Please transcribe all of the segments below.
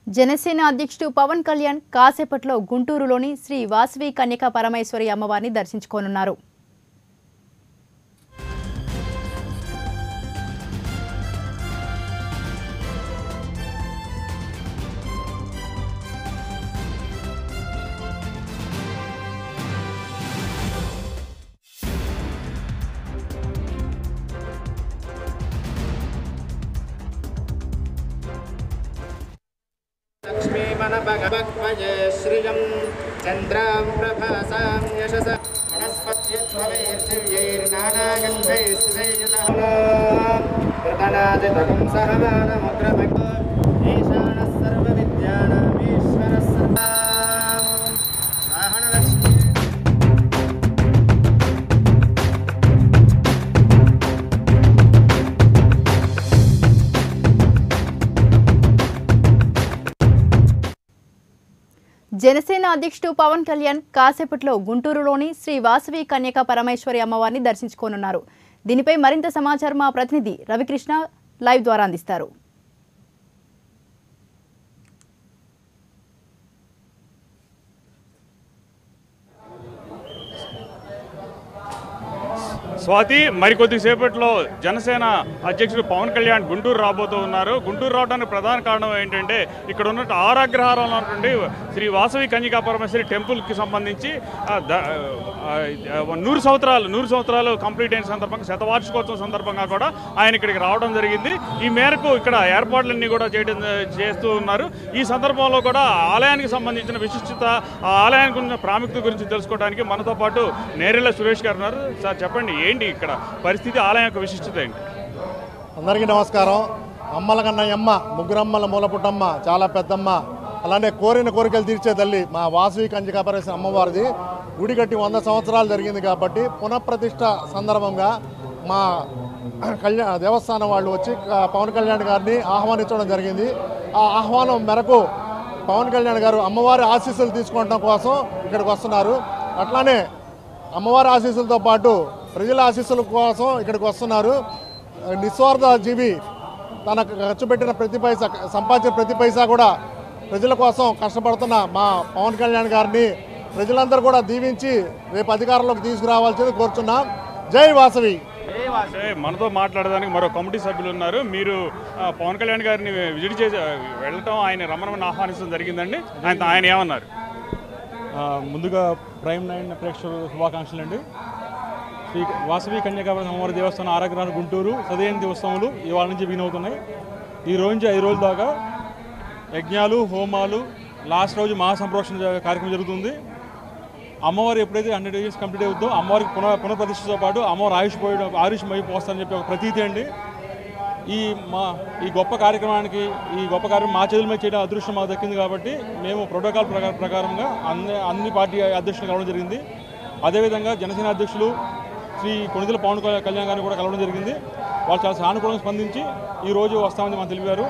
జనసేన అధ్యక్షుడు పవన్ కళ్యాణ్ కాసేపట్లో గుంటూరులోని శ్రీ వాసవి కన్యకా పరమేశ్వరి అమ్మవారిని దర్శించుకోనున్నారు लक्ष्मीमन भगवद्वये श्रियं चन्द्रां प्रभासां यशस वनस्पत्यध्वैर्दिव्यैर्नानागन्धैः प्रतनादितकं सहमानमुद्रमग् ईशानः सर्वविद्यानामीश्वरः सर्वा वाहनलक्ष्मी జనసేన అధ్యక్షుడు పవన్ కళ్యాణ్ కాసేపట్లో గుంటూరులోని శ్రీ వాసవి కన్యకా పరమేశ్వరి అమ్మవారిని దర్శించుకోనున్నారు దీనిపై మరింత సమాచారం మా ప్రతినిధి రవికృష్ణ లైవ్ ద్వారా అందిస్తారు స్వాతి మరికొద్ది సేపట్లో జనసేన అధ్యక్షుడు పవన్ కళ్యాణ్ గుంటూరు రాబోతూ ఉన్నారు గుంటూరు రావడానికి ప్రధాన కారణం ఏంటంటే ఇక్కడ ఉన్నట్టు ఆరాగ్రహారంలో ఉన్నటువంటి శ్రీ వాసవి కన్యకా పరమేశ్వరి టెంపుల్కి సంబంధించి ఆ, ద- ఆ, ఆ, నూరు సంవత్సరాలు నూరు సంవత్సరాలు కంప్లీట్ అయిన సందర్భంగా శతవార్షికోత్సవం సందర్భంగా కూడా ఆయన ఇక్కడికి రావడం జరిగింది ఈ మేరకు ఇక్కడ ఏర్పాట్లన్నీ కూడా చేయడం చేస్తూ ఉన్నారు ఈ సందర్భంలో కూడా ఆలయానికి సంబంధించిన విశిష్టత ఆ ఆలయానికి ఉన్న ప్రాముఖ్యత గురించి తెలుసుకోవడానికి మనతో పాటు నేరెళ్ళ సురేష్ గారు ఉన్నారు సార్ చెప్పండి ఏంటి ఇక్కడ పరిస్థితి ఆలయం యొక్క విశిష్టత ఏంటి అందరికీ నమస్కారం అమ్మల కన్నయ్యమ్మ ముగ్గురమ్మల మూలపుట్టమ్మ చాలా పెద్దమ్మ అలానే కోరిన కోరికలు తీర్చే తల్లి మా వాసవి కంచికాపరేశ్వర అమ్మవారిది గుడి కట్టి వంద సంవత్సరాలు జరిగింది కాబట్టి పునఃప్రతిష్ఠ సందర్భంగా మా కళ్యాణ దేవస్థానం వాళ్ళు వచ్చి ఆ, పవన్ కళ్యాణ్ గారిని ఆహ్వానించడం జరిగింది ఆ ఆహ్వానం మేరకు పవన్ కళ్యాణ్ గారు అమ్మవారి ఆశీస్సులు తీసుకోవడం కోసం ఇక్కడికి వస్తున్నారు అట్లానే అమ్మవారి ఆశీస్సులతో పాటు ప్రజల ఆశీస్సుల కోసం ఇక్కడికి వస్తున్నారు నిస్వార్థ జీవి తనకు ఖర్చు పెట్టిన ప్రతి పైసా సంపాదించిన ప్రతి పైసా కూడా ప్రజల కోసం కష్టపడుతున్న మా పవన్ కళ్యాణ్ గారిని ప్రజలందరూ కూడా దీవించి రేపు అధికారంలోకి తీసుకురావాల్సింది కోరుచున్నాం జై వాసవి అంటే మనతో మాట్లాడడానికి మరో కమిటీ సభ్యులు ఉన్నారు మీరు ఆ, పవన్ కళ్యాణ్ గారిని విజిట్ చేసి వెళ్ళటం ఆయన రమణమని ఆహ్వానించడం జరిగిందండి ఆయన ఆయన ఏమన్నారు ఆ, ముందుగా ప్రైమ్ నైన్ ప్రేక్షకులు శుభాకాంక్షలు అండి శ్రీ వాసవి కన్యాకాపర అమ్మవారి దేవస్థానం ఆరాగ్రహాలు గుంటూరు సదయంతి ఉత్సవాలు ఇవాళ నుంచి బిగిన్ అవుతున్నాయి ఈ రోజు నుంచి ఐదు రోజుల దాకా యజ్ఞాలు హోమాలు లాస్ట్ రోజు మహాసంప్రోక్షణ జ- కార్యక్రమం జరుగుతుంది అమ్మవారు ఎప్పుడైతే హండ్రెడ్ ఇయర్స్ కంప్లీట్ అవుతుందో అమ్మవారికి పునః పునఃప్రతిష్టతో పాటు అమ్మవారు ఆయుష్ పోయడం ఆయుష్ మై పోస్తారని చెప్పి ఒక ప్రతీతి అండి ఈ మా ఈ గొప్ప కార్యక్రమానికి ఈ గొప్ప కార్యక్రమం మా చేతుల మీద చేయడం అదృష్టం మాకు దక్కింది కాబట్టి మేము ప్రోటోకాల్ ప్రకారం ప్రకారంగా అన్ని అన్ని పార్టీ అధ్యక్షులు కలవడం జరిగింది అదేవిధంగా జనసేన అధ్యక్షులు శ్రీ కొణిదెల పవన్ కళ్యాణ్ గారిని కూడా కలవడం జరిగింది వాళ్ళు చాలా సానుకూలంగా స్పందించి ఈ రోజు వస్తామని మాకు తెలిపారు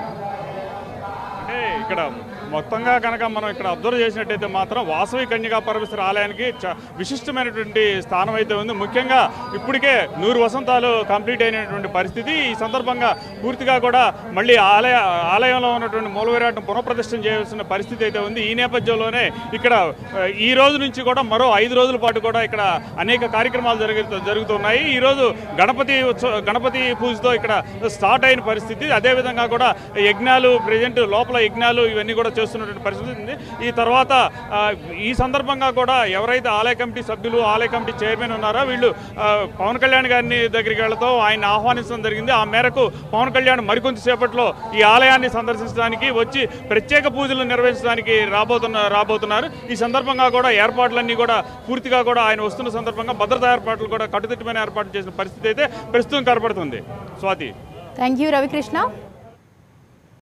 అంటే ఇక్కడ మొత్తంగా కనుక మనం ఇక్కడ అబ్జర్వ్ చేసినట్టయితే మాత్రం వాసవి కన్యకా పరమేశ్వర ఆలయానికి చ- విశిష్టమైనటువంటి స్థానం అయితే ఉంది ముఖ్యంగా ఇప్పటికే నూరు వసంతాలు కంప్లీట్ అయినటువంటి పరిస్థితి ఈ సందర్భంగా పూర్తిగా కూడా మళ్ళీ ఆలయ ఆలయంలో ఉన్నటువంటి మూలవిరాటం పునఃప్రతిష్టం చేయాల్సిన పరిస్థితి అయితే ఉంది ఈ నేపథ్యంలోనే ఇక్కడ ఆ, ఈ రోజు నుంచి కూడా మరో ఐదు రోజుల పాటు కూడా ఇక్కడ అనేక కార్యక్రమాలు జరుగు జరుగుతున్నాయి ఈ రోజు గణపతి ఉత్సవ గణపతి పూజతో ఇక్కడ స్టార్ట్ అయిన పరిస్థితి అదేవిధంగా కూడా యజ్ఞాలు ప్రజెంట్ లోపల యజ్ఞాలు ఇవన్నీ కూడా చేస్తున్నటువంటి పరిస్థితి ఉంది ఈ తర్వాత ఆ, ఈ సందర్భంగా కూడా ఎవరైతే ఆలయ కమిటీ సభ్యులు ఆలయ కమిటీ చైర్మన్ ఉన్నారో వీళ్ళు ఆ, పవన్ కళ్యాణ్ గారిని దగ్గరికి వెళ్తూ ఆయన ఆహ్వానించడం జరిగింది ఆ మేరకు పవన్ కళ్యాణ్ మరికొంతసేపట్లో ఈ ఆలయాన్ని సందర్శించడానికి వచ్చి ప్రత్యేక పూజలు నిర్వహించడానికి రాబోతున్న రాబోతున్నారు ఈ సందర్భంగా కూడా ఏర్పాట్లన్నీ కూడా పూర్తిగా కూడా ఆయన వస్తున్న సందర్భంగా భద్రతా ఏర్పాట్లు కూడా కట్టుదిట్టమైన ఏర్పాట్లు చేసిన పరిస్థితి అయితే ప్రస్తుతం కనపడుతుంది స్వాతి థ్యాంక్ యూ రవికృష్ణ